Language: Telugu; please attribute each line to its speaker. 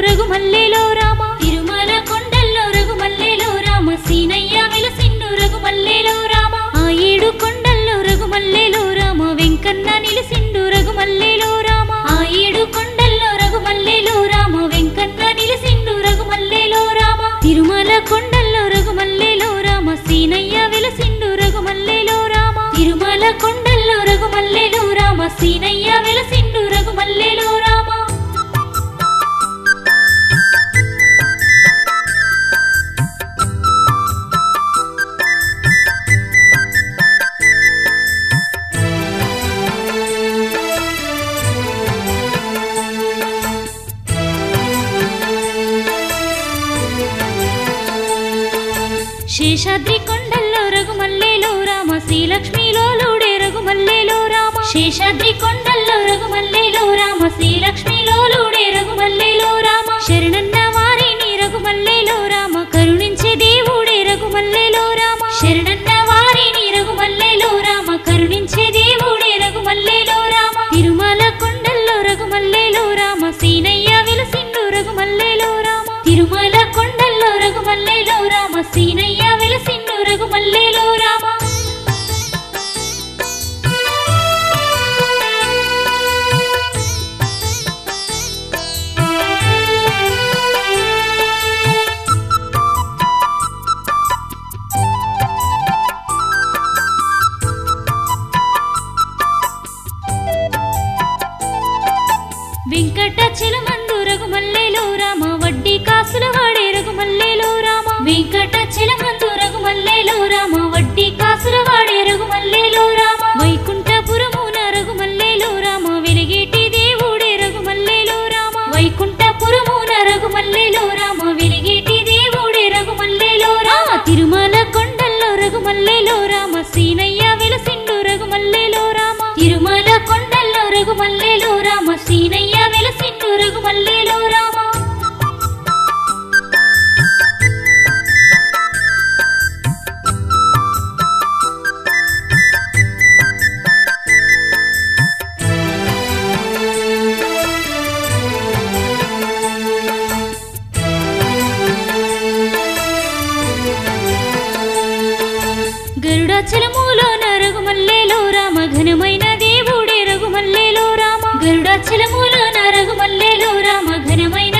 Speaker 1: రఘుమల్లేలో రామ తిరుమల కొండల్లో రఘుమల్లేలో రామ సీనయ్య వెలసిండు రఘుమల్లేలో రామ ఆ ఏడు కొండల్లో రఘుమల్లేలో రామ వెంకన్న నిలిసిండు రఘుమల్లేలో రామ ఆ ఏడు కొండల్లో రఘుమల్లేలో రామ వెంకన్న నిలిసిండు రఘుమల్లేలో రామ తిరుమల కొండల్లో రఘుమల్లేలో రామ సీనయ్య వెలసిండు రఘుమల్లేలో రామ తిరుమల కొండల్లో రఘుమల్లేలో రామ సీనయ్య వెలసిండు రఘుమల్లేలో రామ శేషాద్రి కొండల్లో రఘుమల్లేలో రామ శ్రీలక్ష్మిలో లూడే రఘుమల్లేలో రామ శేషాద్రి కొండల్లో రఘుమల్లేలో రామ శ్రీలక్ష్మిలో లూడే రఘుమల్లేలో రామ శరణన్న వారిని రఘుమల్లేలో రామ కరుణించే దేవుడే రఘుమల్లేలో రామ శరణన్న వారిని రఘుమల్లేలో రామ కరుణించే దేవుడే రఘుమల్లేలో రామ తిరుమల కొండల్లో రఘుమల్లేలో రామ సీనయ్య వెలసిండు రఘుమల్లేలో రామ తిరుమల కొండల్లో రఘుమల్లేలో రామ సీనయ్య వెలసిండు రఘుమల్లేలో రామ వెంకటాచలమందు రఘుమల్లేలో రామ వడ్డీ కాసుల వాడే రఘుమల్లేలో రామ వెంకటాచలమందు రఘుమల్లేలో రామ వడ్డీ కాసుల వాడే రఘుమల్లేలో రామ వైకుంఠపురమున రఘుమల్లేలో రామ వెలిగేటి దేవుడే రఘుమల్లేలో రామ వైకుంఠపురమున రఘుమల్లేలో రామ వెలిగేటి దేవుడే రఘుమల్లేలో రామ తిరుమల కొండల్లో రఘుమల్లేలో రామ సీనయ్య వెలసిండు రఘుమల్లేలో రామ తిరుమల కొండల్లో రఘుమల్లేలో రామ సీనయ్య వెలసిండు రఘుమల్లేలో రామ గరుడాచలములోన రఘుమల్లేలో రామ ఘనమైన దేవుడే రఘుమల్లేలో రామ గరుడాచలములోన రఘుమల్లేలో రామ ఘనమైన